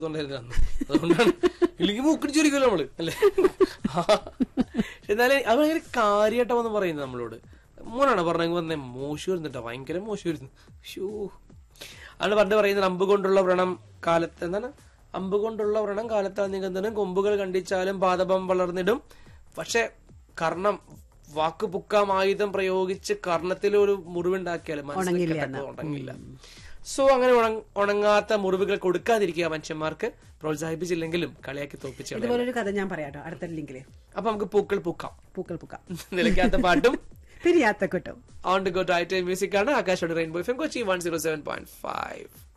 അതുകൊണ്ടായിരുന്നു അന്ന്. അതുകൊണ്ടാണ് ഇല്ലെങ്കിൽ മൂക്കിടിച്ചൊരിക്കല്ലോ നമ്മള് അല്ലേ എന്നാലും അത് ഭയങ്കര കാര്യമായിട്ടാ വന്ന് പറയുന്നത് നമ്മളോട് മോനാണ് പറഞ്ഞെങ്കിൽ വന്നേ മോശമായിരുന്നു കേട്ടോ ഭയങ്കര മോശമായിരുന്നു ഷൂ ആണ് പണ്ട് പറയുന്നത് അമ്പ് കൊണ്ടുള്ള വ്രണം കാലത്ത് എന്താണ് അമ്പ് കൊണ്ടുള്ള വ്രണം കാലത്താൽ നികന്തനും കൊമ്പുകൾ കണ്ടിച്ചാലും പാദപം വളർന്നിടും പക്ഷെ കർണം വാക്ക് പുക്കാം ആയുധം പ്രയോഗിച്ച് കർണത്തിൽ ഒരു മുറിവുണ്ടാക്കിയാലും ഉണങ്ങില്ല മനസ്സിൽ ഉണങ്ങില്ല സോ അങ്ങനെ ഉണങ്- ഉണങ്ങാത്ത മുറിവുകൾ കൊടുക്കാതിരിക്കുക മനുഷ്യന്മാർക്ക് പ്രോത്സാഹിപ്പിച്ചില്ലെങ്കിലും കളിയാക്കി തോപ്പിച്ചു ഇതുപോലൊരു കഥ ഞാൻ പറയാട്ടോ അടുത്ത ലിങ്കില് അപ്പൊ നമുക്ക് പൂക്കൾ പൂക്കാം പൂക്കൾ പൂക്കാം നിലയ്ക്കാത്ത പാട്ടും പിരിയാത്ത കിട്ടും on to go to I music ആണ് ആകാശോട് rainbow F M Kochi one zero seven point five